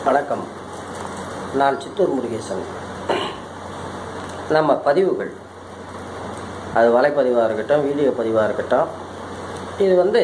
வணக்கம் நான் சித்தூர் முருகேசன் நம்ம பதிவுகள் அது வலைப்பதிவாக இருக்கட்டும் வீடியோ பதிவாக இருக்கட்டும் இது வந்து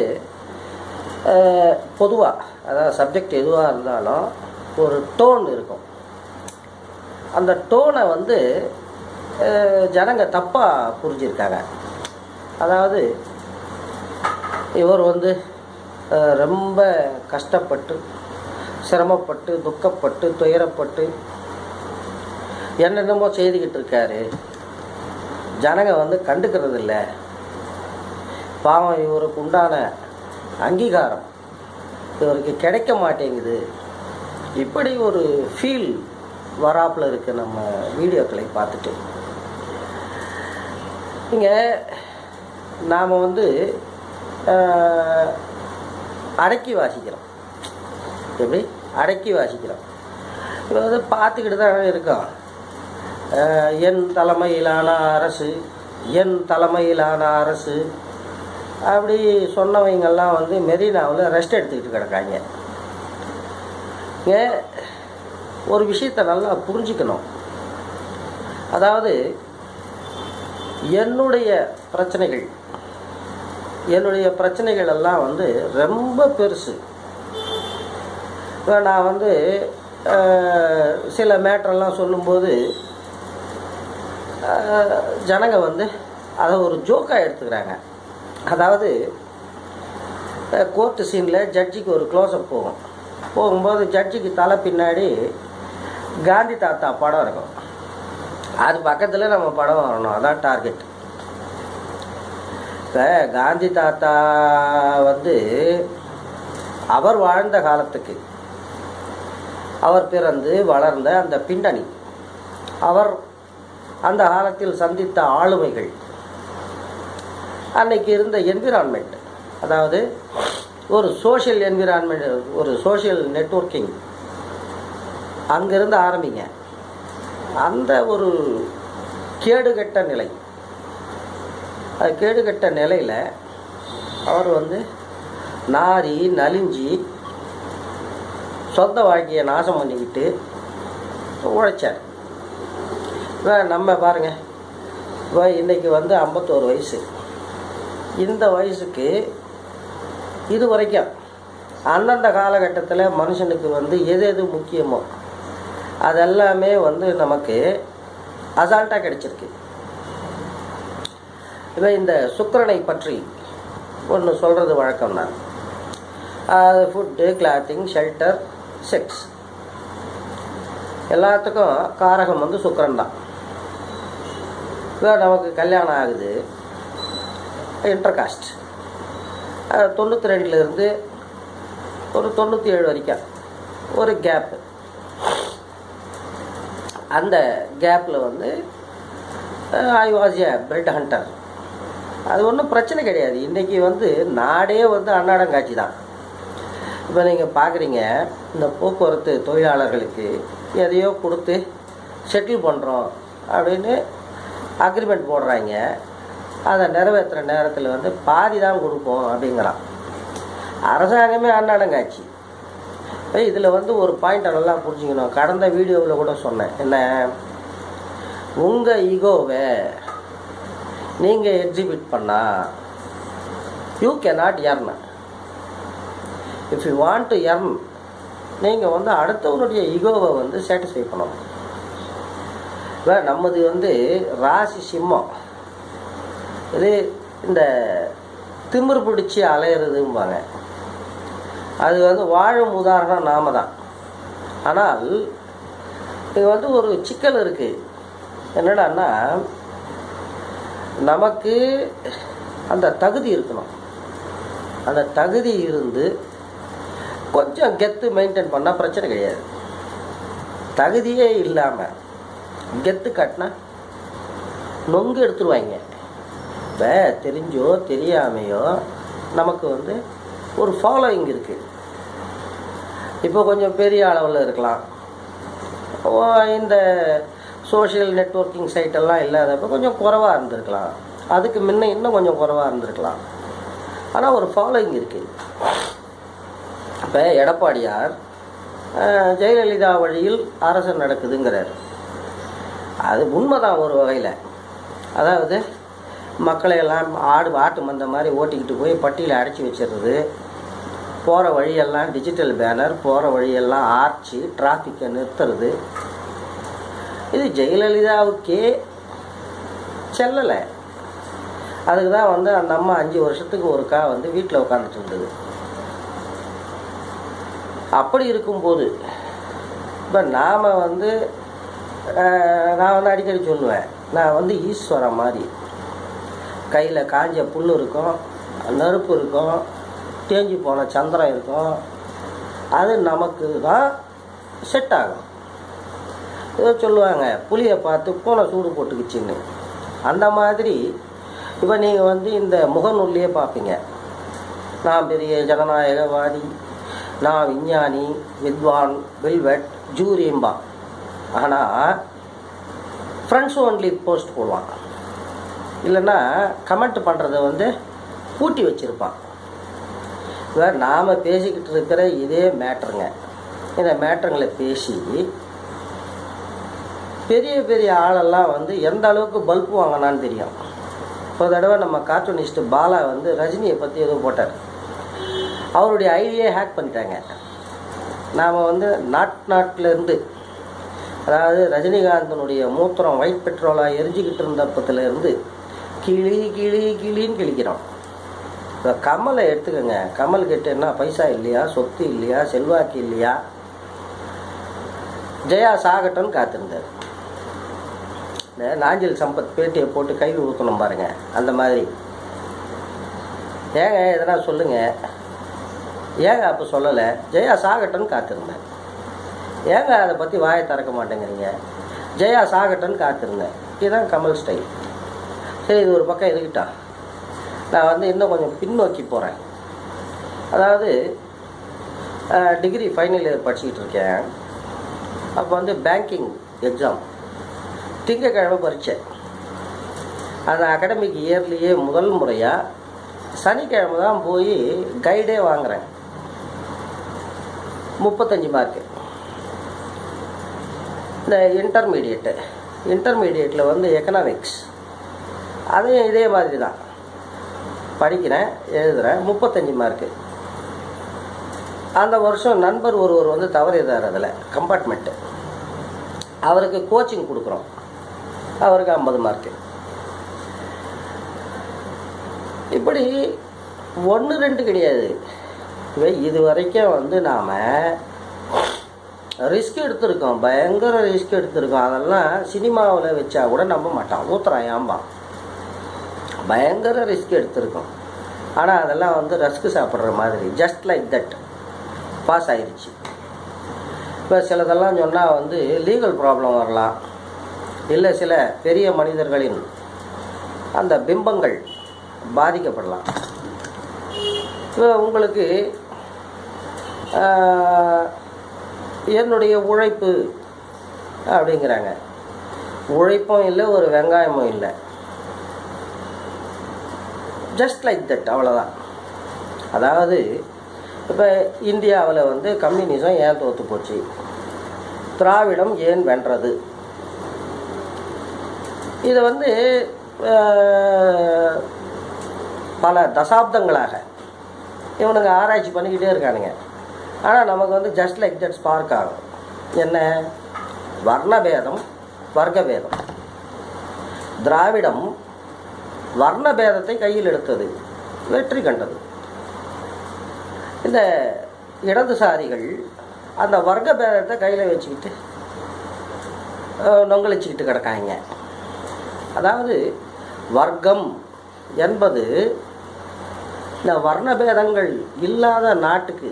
பொதுவாக அதாவது சப்ஜெக்ட் எதுவாக இருந்தாலும் ஒரு டோன் இருக்கும் அந்த டோனை வந்து அஹ், ஜனங்க தப்பாக புரிஞ்சிருக்காங்க அதாவது இவர் வந்து அஹ், ரொம்ப கஷ்டப்பட்டு சிரமப்பட்டு துக்கப்பட்டு துயரப்பட்டு என்னென்னமோ செய்துக்கிட்டு இருக்காரு ஜனங்க வந்து கண்டுக்கிறது இல்லை பாவம் இவருக்கு உண்டான அங்கீகாரம் இவருக்கு கிடைக்க மாட்டேங்குது இப்படி ஒரு ஃபீல் வராப்புல இருக்கு நம்ம வீடியோக்களை பார்த்துட்டு இங்கே நாம் வந்து ஆஹ், அடக்கி வாசிக்கிறோம் எப்படி அடக்கி வாசிக்கிறோம் இப்போ வந்து பார்த்துக்கிட்டு தான் இருக்கோம் ஆஹ், என் தலைமையிலான அரசு என் தலைமையிலான அரசு அப்படி சொன்னவங்கெல்லாம் வந்து மெரினாவில் ரெஸ்ட் எடுத்துக்கிட்டு கிடக்காங்க ஏன் ஒரு விஷயத்தை நல்லா புரிஞ்சுக்கணும் அதாவது என்னுடைய பிரச்சனைகள் என்னுடைய பிரச்சனைகள் எல்லாம் வந்து ரொம்ப பெருசு இப்போ நான் வந்து அஹ், சில மேட்டரெல்லாம் சொல்லும்போது அஹ், ஜனங்க வந்து அதை ஒரு ஜோக்காக எடுத்துக்கிறாங்க அதாவது கோர்ட்டு சீனில் ஜட்ஜிக்கு ஒரு க்ளோஸ்அப் போகும் போகும்போது ஜட்ஜிக்கு தலை பின்னாடி காந்தி தாத்தா படம் இருக்கும் அது பக்கத்தில் நம்ம படம் வரணும் அதான் டார்கெட் இப்போ காந்தி தாத்தா வந்து அவர் வாழ்ந்த காலத்துக்கு அவர் பிறந்து வளர்ந்த அந்த பின்னணி அவர் அந்த காலத்தில் சந்தித்த ஆளுமைகள் அன்னைக்கு இருந்த என்விரான்மெண்ட் அதாவது ஒரு சோஷியல் என்விரான்மெண்ட் ஒரு சோஷியல் நெட்வொர்க்கிங் அங்கிருந்து ஆரம்பிங்க அந்த ஒரு கேடுகட்ட நிலை அது கேடுகட்ட நிலையில் அவர் வந்து நாரி நலிஞ்சி சொந்த வாழ்க்கையை நாசம் பண்ணிக்கிட்டு உழைச்சார் இப்ப நம்ம பாருங்க இப்போ இன்னைக்கு வந்து ஐம்பத்தோரு வயசு இந்த வயசுக்கு இது வரைக்கும் அந்தந்த காலகட்டத்தில் மனுஷனுக்கு வந்து எது எது முக்கியமோ அதெல்லாமே வந்து நமக்கு அசால்ட்டாக கிடைச்சிருக்கு இப்போ இந்த சுக்கிரனை பற்றி ஒன்று சொல்கிறது வழக்கம் நான் அது ஃபுட்டு கிளாத்திங் ஷெல்டர் செக்ஸ் எல்லாத்துக்கும் காரகம் வந்து சுக்கிரன் தான் இப்போ நமக்கு கல்யாணம் ஆகுது இன்டர் காஸ்ட் தொண்ணூற்றி ரெண்டுலேருந்து ஒரு தொண்ணூற்றி ஏழு வரைக்கும் ஒரு கேப்பு அந்த கேப்பில் வந்து I was a bread hunter அது ஒன்றும் பிரச்சனை கிடையாது இன்றைக்கி வந்து நாடே வந்து அன்னாடம் காட்சி தான் இப்போ நீங்கள் பார்க்குறீங்க இந்த போக்குவரத்து தொழிலாளர்களுக்கு எதையோ கொடுத்து செட்டில் பண்ணுறோம் அப்படின்னு அக்ரிமெண்ட் போடுறாங்க அதை நிறைவேற்றுற நேரத்தில் வந்து பாதி தான் கொடுப்போம் அப்படிங்கிறான் அரசாங்கமே அன்னாடம் காட்சி இதில் வந்து ஒரு பாயிண்ட்டை நல்லா புரிஞ்சுக்கணும் கடந்த வீடியோவில் கூட சொன்னேன் என்ன உங்கள் ஈகோவை நீங்கள் எக்ஸிபிட் பண்ணால் you cannot earn if you want to earn நீங்கள் வந்து அடுத்தவனுடைய ஈகோவை வந்து சாட்டிஸ்ஃபை பண்ணணும் இப்போ நம்மது வந்து ராசி சிம்மம் இது இந்த திமிர் பிடிச்சி அலையிறதும்பாங்க அது வந்து வாழும் உதாரணம் நாம தான் ஆனால் இது வந்து ஒரு சிக்கல் இருக்குது என்னடான்னா நமக்கு அந்த தகுதி இருக்கணும் அந்த தகுதி இருந்து கொஞ்சம் கெத்து மெயின்டைன் பண்ணால் பிரச்சனை கிடையாது தகுதியே இல்லாமல் கெத்து காட்டினா நொங்கு எடுத்துருவாங்க இப்போ தெரிஞ்சோ தெரியாமையோ நமக்கு வந்து ஒரு ஃபாலோயிங் இருக்குது இப்போ கொஞ்சம் பெரிய அளவில் இருக்கலாம் ஓ, இந்த சோஷியல் நெட்வொர்க்கிங் சைட்டெல்லாம் இல்லாதப்ப கொஞ்சம் குறைவாக இருந்திருக்கலாம் அதுக்கு முன்ன இன்னும் கொஞ்சம் குறைவாக இருந்திருக்கலாம் ஆனால் ஒரு ஃபாலோயிங் இருக்குது இப்போ எடப்பாடியார் அஹ், ஜெயலலிதா வழியில் அரசு நடக்குதுங்கிறார் அது உண்மைதான் ஒரு வகையில் அதாவது மக்களை எல்லாம் ஆடு ஆட்டு மந்த மாதிரி ஓட்டிக்கிட்டு போய் பட்டியில் அடைச்சி வச்சிடுறது போகிற வழியெல்லாம் டிஜிட்டல் பேனர் போகிற வழியெல்லாம் ஆர்ச்சி டிராஃபிக்கை நிறுத்துறது இது ஜெயலலிதாவுக்கே செல்லலை அதுக்கு தான் வந்து அந்த அம்மா அஞ்சு வருஷத்துக்கு ஒருக்கா வந்து வீட்டில் உட்காந்துட்டு இருந்தது அப்படி இருக்கும்போது இப்போ நாம் வந்து அஹ், நான் வந்து அடிக்கடி சொல்லுவேன் நான் வந்து ஈஸ்வரன் மாதிரி கையில் காஞ்ச புல் இருக்கும் நெருப்பு இருக்கும் தேஞ்சு போன சந்திரன் இருக்கும் அது நமக்கு தான் செட் ஆகும் ஏதோ சொல்லுவாங்க புளியை பார்த்து பூனை சூடு போட்டுக்குச்சின்னு அந்த மாதிரி இப்போ நீங்கள் வந்து இந்த முகநூல்லையே பார்ப்பீங்க நான் பெரிய ஜனநாயகவாதி நான் விஞ்ஞானி வித்வான் வெல்வெட் ஜூரியம்பா ஆனால் ஃப்ரெண்ட்ஸ் ஒன்லி போஸ்ட் போடுவான் இல்லைன்னா கமெண்ட் பண்ணுறத வந்து பூட்டி வச்சுருப்பான் இப்போ நாம் பேசிக்கிட்டு இருக்கிற இதே மேட்ருங்க இந்த மேட்ருங்களை பேசி பெரிய பெரிய ஆளெல்லாம் வந்து எந்த அளவுக்கு பல்ப் வாங்கினான்னு தெரியும் ஒரு தடவை நம்ம கார்ட்டூனிஸ்ட் பாலா வந்து ரஜினியை பற்றி ஏதோ போட்டார் அவருடைய ஐடியே ஹேக் பண்ணிட்டாங்க நாம் வந்து நாட் நாட்டிலேருந்து அதாவது ரஜினிகாந்தனுடைய மூத்திரம் ஒயிட் பெட்ரோலாக எரிஞ்சுக்கிட்டு இருந்தப்பத்துல இருந்து கிளி கிளி கிளின்னு கிழிக்கிறோம் இப்போ கமலை எடுத்துக்கோங்க கமல் கிட்ட என்ன பைசா இல்லையா சொத்து இல்லையா செல்வாக்கு இல்லையா ஜெயா சாகட்டன்னு காத்திருந்தார் இந்த நாஞ்சில் சம்பத் பேட்டியை போட்டு கையில் ஊற்றணும் பாருங்க அந்த மாதிரி ஏங்க எதனா சொல்லுங்க ஏங்க அப்போ சொல்லலை ஜெயா சாகட்டன்னு காத்திருந்தேன் ஏங்க அதை பற்றி வாயை திறக்க மாட்டேங்கிறீங்க ஜெயா சாகட்டன்னு காத்திருந்தேன் இதுதான் கமல் ஸ்டைல் சரி இது ஒரு பக்கம் இருக்கட்டும் நான் வந்து இன்னும் கொஞ்சம் பின்னோக்கி போகிறேன் அதாவது டிகிரி ஃபைனல் இயர் படிச்சுக்கிட்டு இருக்கேன் அப்போ வந்து பேங்கிங் எக்ஸாம் திங்கக்கிழமை பரீட்சை அந்த அகாடமிக் இயர்லேயே முதல் முறையாக சனிக்கிழமை தான் போய் கைடே வாங்குறேன் முப்பத்தஞ்சு மார்க்கு இந்த இன்டர்மீடியட்டு இன்டர்மீடியட்டில் வந்து எக்கனாமிக்ஸ் அதையும் இதே மாதிரி தான் படிக்கிறேன் எழுதுகிறேன் முப்பத்தஞ்சு மார்க்கு அந்த வருஷம் நண்பர் ஒருவர் வந்து தவறிதார் அதில் கம்பார்ட்மெண்ட்டு அவருக்கு கோச்சிங் கொடுக்குறோம் அவருக்கு ஐம்பது மார்க்கு இப்படி ஒன்று ரெண்டு கிடையாது இவை இது வரைக்கும் வந்து நாம் ரிஸ்க் எடுத்திருக்கோம் பயங்கர ரிஸ்க் எடுத்திருக்கோம் அதெல்லாம் சினிமாவில் வச்சா கூட நம்ப மாட்டான் ஊத்துறான் ஏம்பான் பயங்கர ரிஸ்க் எடுத்திருக்கோம் ஆனால் அதெல்லாம் வந்து ரஸ்க்கு சாப்பிட்ற மாதிரி ஜஸ்ட் லைக் தட் பாஸ் ஆயிடுச்சு இப்போ சிலதெல்லாம் சொன்னால் வந்து லீகல் ப்ராப்ளம் வரலாம் இல்லை சில பெரிய மனிதர்களின் அந்த பிம்பங்கள் பாதிக்கப்படலாம் இப்போ உங்களுக்கு ஆஹ், என்னுடைய உழைப்பு அப்படிங்கிறாங்க உழைப்பும் இல்லை ஒரு வெங்காயமும் இல்லை ஜஸ்ட் லைக் தட் அவ்வளோதான் அதாவது இப்போ இந்தியாவில் வந்து கம்யூனிசம் ஏன் தோற்று போச்சு திராவிடம் ஏன் வென்றது இதை வந்து அஹ், பல தசாப்தங்களாக இவனுங்க ஆராய்ச்சி பண்ணிக்கிட்டே இருக்கானுங்க ஆனால் நமக்கு வந்து ஜஸ்ட் லைக் தட் ஸ்பார்க் ஆகும் என்ன வர்ணபேதம் வர்க்கபேதம் திராவிடம் வர்ணபேதத்தை கையில் எடுத்தது வெற்றி கண்டது இந்த இடதுசாரிகள் அந்த வர்க்க பேதத்தை கையில் வச்சுக்கிட்டு அஹ், நொங்கலிச்சுக்கிட்டு கிடக்காங்க அதாவது வர்க்கம் என்பது இந்த வர்ணபேதங்கள் இல்லாத நாட்டுக்கு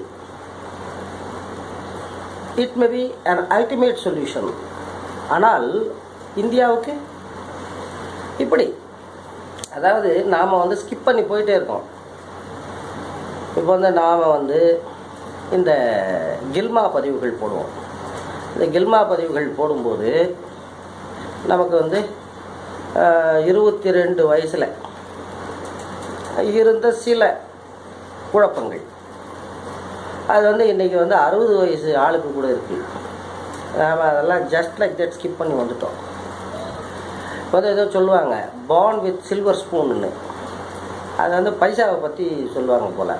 it may be an ultimate solution ஆனால் இந்தியாவுக்கு இப்படி அதாவது நாம் வந்து ஸ்கிப் பண்ணி போயிட்டே இருக்கோம் இப்போ வந்து நாம் வந்து இந்த கில்மா பதிவுகள் போடுவோம் இந்த கில்மா பதிவுகள் போடும்போது நமக்கு வந்து இருபத்தி ரெண்டு வயசில் இருந்த சில குழப்பங்கள் அது வந்து இன்றைக்கி வந்து அறுபது வயசு ஆளுக்கு கூட இருக்குது நாம் அதெல்லாம் ஜஸ்ட் லைக் தட் ஸ்கிப் பண்ணி வந்துட்டோம் வந்து ஏதோ சொல்லுவாங்க பார்ன் வித் சில்வர் ஸ்பூன்னு அது வந்து பைசாவை பற்றி சொல்லுவாங்க போல்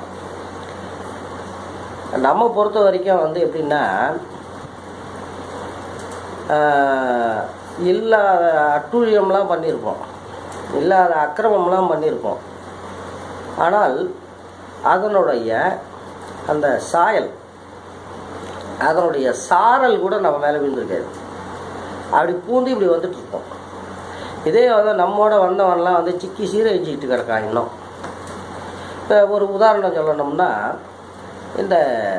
நம்ம பொறுத்த வரைக்கும் வந்து எப்படின்னா ஆஹ், இல்லாத அட்டூழியம்லாம் பண்ணியிருப்போம் இல்லாத அக்கிரமம்லாம் பண்ணியிருப்போம் ஆனால் அதனுடைய அந்த சாயல் அதனுடைய சாரல் கூட நம்ம மேலே விழுந்திருக்காது அப்படி பூந்து இப்படி வந்துட்டு இருக்கோம் இதே வந்து நம்மோட வந்தவன்லாம் வந்து சிக்கி சீரழிஞ்சிக்கிட்டு கிடக்கான் இன்னும் இப்போ ஒரு உதாரணம் சொல்லணும்னா இந்த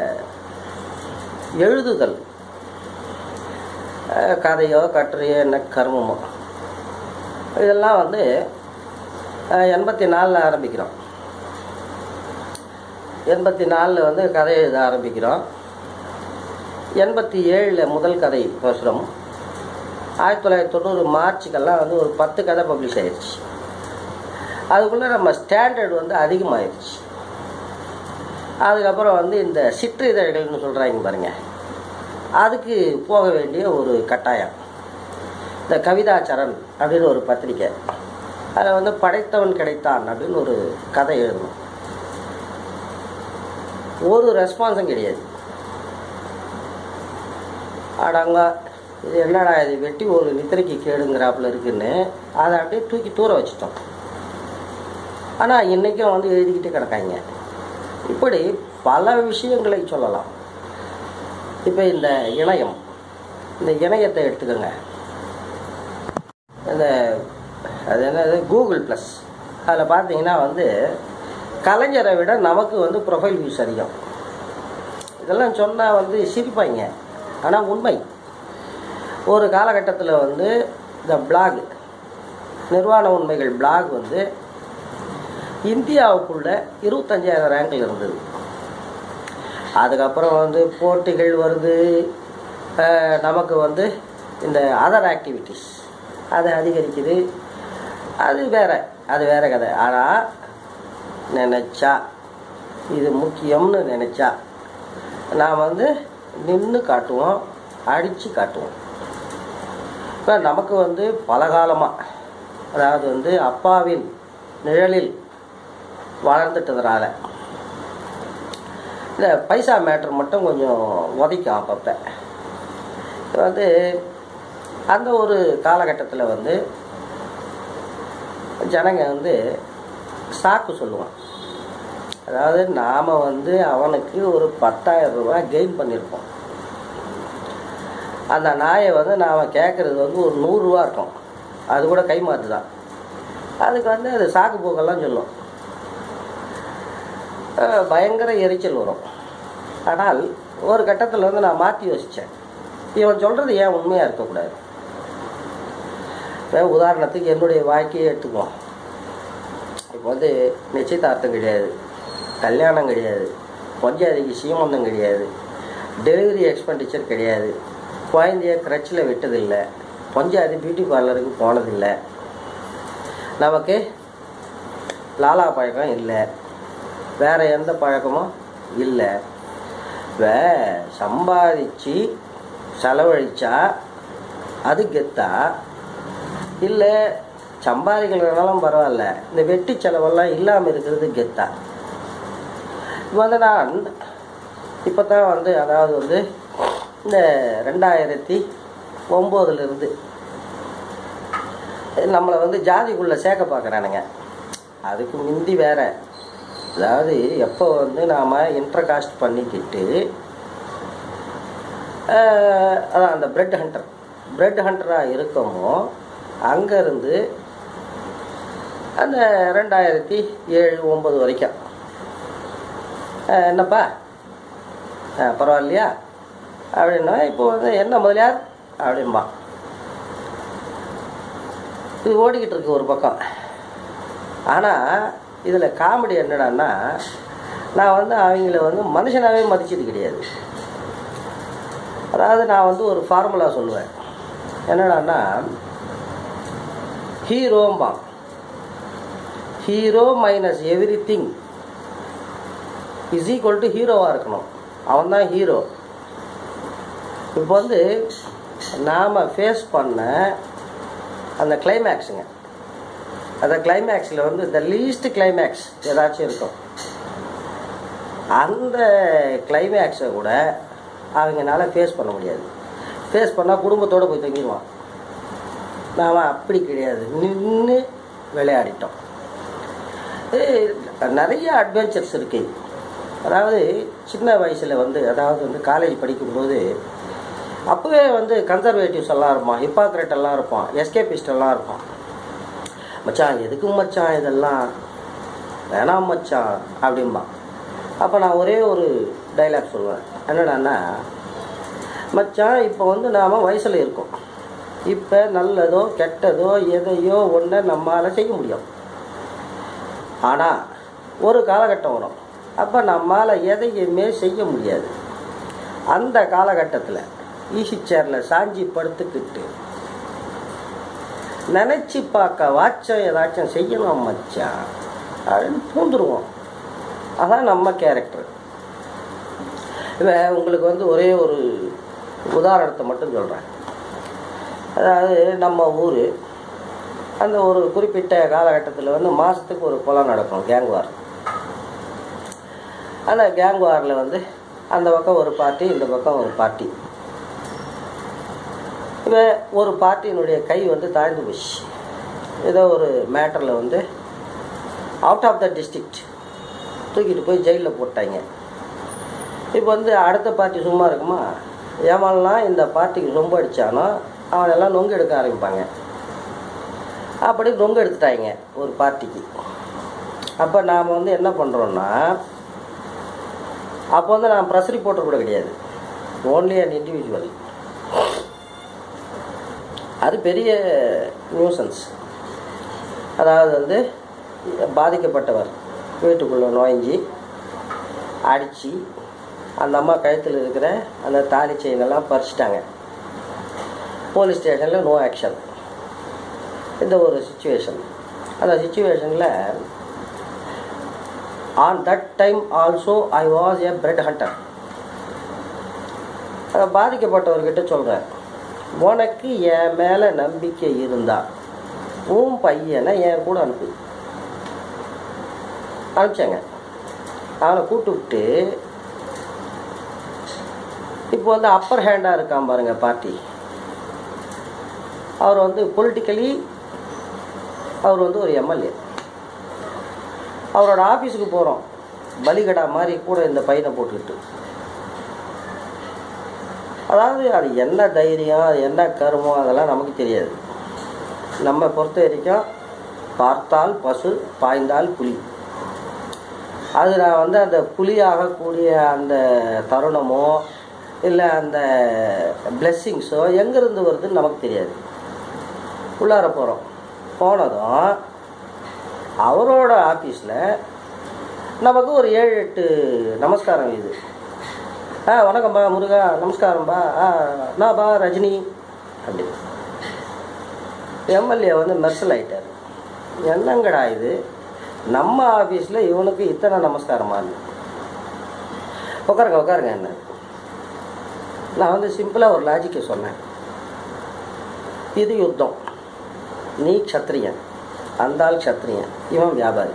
எழுதுதல் அஹ், கதையோ கட்டுரையோ என்ன கர்மமோ இதெல்லாம் வந்து அஹ், எண்பத்தி நாலில் ஆரம்பிக்கிறோம் எண்பத்தி நாலில் வந்து கதை எழுத ஆரம்பிக்கிறோம் எண்பத்தி ஏழில் முதல் கதை பிரசுரம் ஆயிரத்தி தொள்ளாயிரத்தி தொண்ணூறு மார்ச்சுக்கெல்லாம் வந்து ஒரு பத்து கதை பப்ளிஷ் ஆயிடுச்சு அதுக்குள்ளே நம்ம ஸ்டாண்டர்ட் வந்து அதிகமாகிடுச்சு அதுக்கப்புறம் வந்து இந்த சிற்றிதழ்கள்னு சொல்கிறாங்க பாருங்க அதுக்கு போக வேண்டிய ஒரு கட்டாயம் இந்த கவிதாச்சரன் அப்படின்னு ஒரு பத்திரிக்கை அதில் வந்து படைத்தவன் கிடைத்தான் அப்படின்னு ஒரு கதை எழுதணும் ஒரு ரெஸ்பான்ஸும் கிடையாது அடங்க இது என்னடா இது வெட்டி ஒரு நித்திரைக்கு கேடுங்கிறாப்புல இருக்குன்னு அதை அப்படியே தூக்கி தூர வச்சுட்டோம் ஆனால் இன்றைக்கும் வந்து எழுதிக்கிட்டே கிடக்காங்க இப்படி பல விஷயங்களை சொல்லலாம் இப்போ இந்த இணையம் இந்த இணையத்தை எடுத்துக்கோங்க இந்த அது என்னது கூகுள் ப்ளஸ் அதில் பார்த்தீங்கன்னா வந்து கலைஞரை விட நமக்கு வந்து ப்ரொஃபைல் வியூஸ் அதிகம் இதெல்லாம் சொன்னால் வந்து சிரிப்பாங்க ஆனால் உண்மை ஒரு காலகட்டத்தில் வந்து இந்த பிளாக் நிர்வாண உண்மைகள் பிளாக் வந்து இந்தியாவுக்குள்ள இருபத்தஞ்சாயிரம் ரேங்கில் இருந்தது அதுக்கப்புறம் வந்து போட்டிகள் வருது அஹ், நமக்கு வந்து இந்த அதர் ஆக்டிவிட்டீஸ் அது அதிகரிக்குது அது வேற அது வேற கதை ஆனால் நினச்சா இது முக்கியம்னு நினச்சா நாம் வந்து நின்று காட்டுவோம் அடித்து காட்டுவோம் இப்போ நமக்கு வந்து பலகாலமாக அதாவது வந்து அப்பாவின் நிழலில் வளர்ந்துட்டதுனால இந்த பைசா மேட்ரு மட்டும் கொஞ்சம் உதைக்கும் அப்பப்போ வந்து அந்த ஒரு காலகட்டத்தில் வந்து ஜனங்க வந்து சாக்கு சொல்லுவான் அதாவது நாம் வந்து அவனுக்கு ஒரு பத்தாயிரம் ரூபாய் கெயின் பண்ணியிருப்போம் அந்த நாயை வந்து நாம் கேட்குறது வந்து ஒரு நூறுரூவா இருக்கும் அது கூட கை மாத்து தான் அதுக்கு வந்து அது சாக்கு போக்கெல்லாம் சொல்லும் அஹ் பயங்கர எரிச்சல் வரும் ஆனால் ஒரு கட்டத்தில் வந்து நான் மாற்றி யோசித்தேன் இவன் சொல்கிறது ஏன் உண்மையாக இருக்கக்கூடாது இப்போ உதாரணத்துக்கு என்னுடைய வாழ்க்கையை எடுத்துக்குவோம் இப்போ வந்து நிச்சயதார்த்தம் கிடையாது கல்யாணம் கிடையாது பொஞ்சாதிக்கு சீமந்தம் கிடையாது டெலிவரி எக்ஸ்பெண்டிச்சர் கிடையாது குழந்தைய கிரச்சில் விட்டதில்லை பொஞ்சாதி பியூட்டி பார்லருக்கு போனதில்லை நமக்கு லாலா பழக்கம் இல்லை வேற எந்த பழக்கமும் இல்லை இப்போ சம்பாதிச்சு செலவழிச்சா அது கெத்தா இல்லை சம்பாதிக்கலனாலும் பரவாயில்ல இந்த வெட்டி செலவெல்லாம் இல்லாமல் இருக்கிறது கெத்தா இப்போ வந்து நான் இப்போ தான் வந்து அதாவது வந்து இந்த ரெண்டாயிரத்தி ஒம்போதுலேருந்து நம்மளை வந்து ஜாதிக்குள்ளே சேர்க்க பார்க்குறானுங்க அதுக்கு முந்தி வேற அதாவது எப்போ வந்து நாம் இன்டர் காஸ்ட் பண்ணிக்கிட்டு ஆஹ், அதான் அந்த பிரெட் ஹண்டர் பிரெட் ஹண்டராக இருக்கமோ அங்கேருந்து அந்த ரெண்டாயிரத்தி ஏழு ஒம்பது வரைக்கும் ஆஹ், என்னப்பா ஆஹ், பரவாயில்லையா அப்படின்னா இப்போ வந்து என்ன முதலியார் அப்படின்பா இது ஓடிக்கிட்டு இருக்கு ஒரு பக்கம் ஆனால் இதில் காமெடி என்னடான்னா நான் வந்து அவங்கள வந்து மனுஷனாகவே மதிச்சது கிடையாது அதாவது நான் வந்து ஒரு ஃபார்முலா சொல்லுவேன் என்னடான்னா ஹீரோம்பான் hero minus everything is equal to ஹீரோவாக இருக்கணும் அவன் தான் ஹீரோ இப்போ வந்து நாம் ஃபேஸ் பண்ண அந்த கிளைமேக்ஸுங்க அந்த கிளைமேக்ஸில் வந்து த லீஸ்ட் கிளைமேக்ஸ் ஏதாச்சும் இருக்கும் அந்த கிளைமேக்ஸை கூட அவங்கனால ஃபேஸ் பண்ண முடியாது ஃபேஸ் பண்ணால் குடும்பத்தோடு போய் தங்கிடுவான் நாம் அப்படி கிடையாது நின்று விளையாடிட்டோம் ஏய், நிறைய அட்வென்ச்சர்ஸ் இருக்கு அதாவது சின்ன வயசில் வந்து அதாவது வந்து காலேஜ் படிக்கும்போது அப்போவே வந்து கன்சர்வேட்டிவ்ஸ் எல்லாம் இருப்பான் ஹிப்பாக்ரேட் எல்லாம் இருப்பான் எஸ்கேபிஸ்ட் எல்லாம் இருப்பான் மச்சான் எதுக்கு மச்சான் இதெல்லாம் வேணாம் மச்சான் அப்படிம்பான் அப்போ நான் ஒரே ஒரு டைலாக் சொல்லுவேன் என்னடான்னா மச்சான் இப்போ வந்து நாம் வயசில் இருக்கோம் இப்போ நல்லதோ கெட்டதோ எதையோ ஒன்றை நம்மளால் செய்ய முடியும் ஆனால் ஒரு காலகட்டம் வரும் அப்போ நம்மால் எதையுமே செய்ய முடியாது அந்த காலகட்டத்தில் ஈசி சேரில் சாஞ்சி படுத்துக்கிட்டு நினச்சி பார்க்க வாச்சம் ஏதாச்சும் செய்யணும் மச்சான் அப்படின்னு பூந்துருவோம் அதான் நம்ம கேரக்டர் இவன் உங்களுக்கு வந்து ஒரே ஒரு உதாரணத்தை மட்டும் சொல்கிறேன் அதாவது நம்ம ஊர் அந்த ஒரு குறிப்பிட்ட காலகட்டத்தில் வந்து மாதத்துக்கு ஒரு கொலை நடக்கும் கேங் வார் அந்த கேங் வாரில் வந்து அந்த பக்கம் ஒரு பார்ட்டி இந்த பக்கம் ஒரு பார்ட்டி இவன் ஒரு பார்ட்டியினுடைய கை வந்து தாழ்ந்து போச்சு ஏதோ ஒரு மேட்டரில் வந்து அவுட் ஆஃப் த டிஸ்ட்ரிக்ட் தூக்கிட்டு போய் ஜெயிலில் போட்டாங்க இப்போ வந்து அடுத்த பார்ட்டி சும்மா இருக்குமா ஏமாலாம் இந்த பார்ட்டிக்கு ரொம்ப அடித்தானோ அவனெல்லாம் நொங்கு எடுக்க ஆரம்பிப்பாங்க அப்படி நொங்கு எடுத்துட்டாங்க ஒரு பார்ட்டிக்கு அப்போ நாம் வந்து என்ன பண்ணுறோன்னா அப்போ வந்து நான் ப்ரெஸ் ரிப்போர்ட்டர் கூட கிடையாது ஓன்லி அண்ட் இண்டிவிஜுவல் அது பெரிய நியூசன்ஸ் அதாவது வந்து பாதிக்கப்பட்டவர் வீட்டுக்குள்ளே நுழைஞ்சி அடித்து அந்த அம்மா கழுத்தில் இருக்கிற அந்த தாலி செயினெல்லாம் பறிச்சிட்டாங்க போலீஸ் ஸ்டேஷனில் நோ ஆக்ஷன் இந்த ஒரு சுச்சுவேஷன் அந்த சுச்சுவேஷனில் on that time also I was a bread hunter அதை பாதிக்கப்பட்டவர்கிட்ட சொல்கிறேன் உனக்கு என் மேலே நம்பிக்கை இருந்தா உன் பையனை என் கூட அனுப்பு அனுப்பிச்சாங்க அவனை கூப்பிட்டு இப்போ வந்து அப்பர் ஹேண்டாக இருக்கான் பாருங்க பார்ட்டி அவர் வந்து பொலிட்டிக்கலி அவர் வந்து ஒரு எம்எல்ஏ அவரோட ஆஃபீஸுக்கு போகிறோம் பலிகடா மாதிரி கூட இந்த பையனை போட்டுக்கிட்டு அதாவது அது என்ன தைரியம் அது என்ன கருமம் அதெல்லாம் நமக்கு தெரியாது நம்ம பொறுத்த வரைக்கும் பார்த்தால் பசு பாய்ந்தால் புலி அது நான் வந்து அந்த புலி ஆகக்கூடிய அந்த தருணமோ இல்லை அந்த பிளெஸ்ஸிங்ஸோ எங்கேருந்து வருதுன்னு நமக்கு தெரியாது உள்ளார போகிறோம் போனதும் அவரோட ஆஃபீஸில் நமக்கு ஒரு ஏழு எட்டு நமஸ்காரம் இது ஆ வணக்கம்பா முருகா நமஸ்காரம்பா ஆ நான்ப்பா ரஜினி அப்படி எம்எல்ஏ வந்து மெர்சல் ஆயிட்டார் என்னங்கடா இது நம்ம ஆஃபீஸில் இவனுக்கு இத்தனை நமஸ்காரமா உட்காருங்க உட்காருங்க என்ன நான் வந்து சிம்பிளாக ஒரு லாஜிக்கை சொன்னேன் இது யுத்தம் நீ க்ஷத்ரியன் அந்த ஆள் க்ஷத்ரியன் இவன் வியாபாரி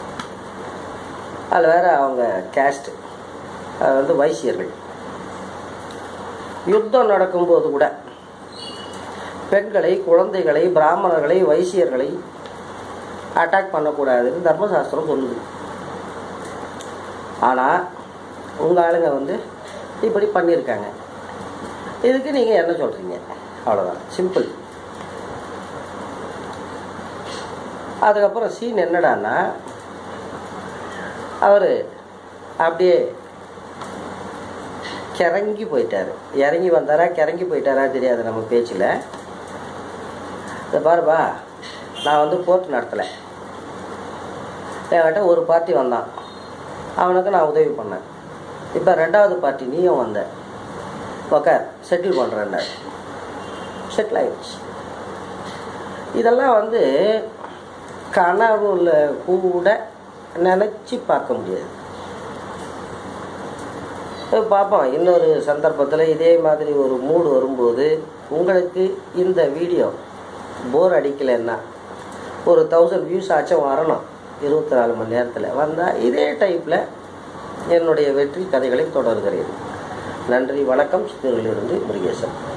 அதில் வேற அவங்க கேஸ்ட் அது வந்து வைசியர்கள் யுத்தம் நடக்கும்போது கூட பெண்களை குழந்தைகளை பிராமணர்களை வைசியர்களை அட்டாக் பண்ணக்கூடாதுன்னு தர்மசாஸ்திரம் சொல்லுது ஆனால் உங்கள் ஆளுங்க வந்து இப்படி பண்ணியிருக்காங்க இதுக்கு நீங்கள் என்ன சொல்கிறீங்க அவ்வளோதான் சிம்பிள் அதுக்கப்புறம் சீன் என்னடான்னா அவர் அப்படியே கிறங்கி போயிட்டார் இறங்கி வந்தாரா கிறங்கி போயிட்டாரா தெரியாது நம்ம பேச்சில் இதை பாருப்பா நான் வந்து போர்ட் நடத்தலை என்கிட்ட ஒரு பார்ட்டி வந்தான் அவனுக்கு நான் உதவி பண்ணேன் இப்போ ரெண்டாவது பார்ட்டி நீயும் வந்த உக்கார் செட்டில் பண்ணுறேன் செட்டில் ஆயிடுச்சு இதெல்லாம் வந்து கனவுல கூட நினச்சி பார்க்க முடியாது அஹ் பார்ப்போம் இன்னொரு சந்தர்ப்பத்தில் இதே மாதிரி ஒரு மூடு வரும்போது உங்களுக்கு இந்த வீடியோ போர் அடிக்கலைன்னா ஒரு தௌசண்ட் வியூஸ் ஆச்சும் வரணும் இருபத்தி நாலு மணி நேரத்தில் வந்தால் இதே டைப்பில் என்னுடைய வெற்றி கதைகளை தொடர்கிறேன் நன்றி வணக்கம் சித்தூரிலிருந்து முருகேசன்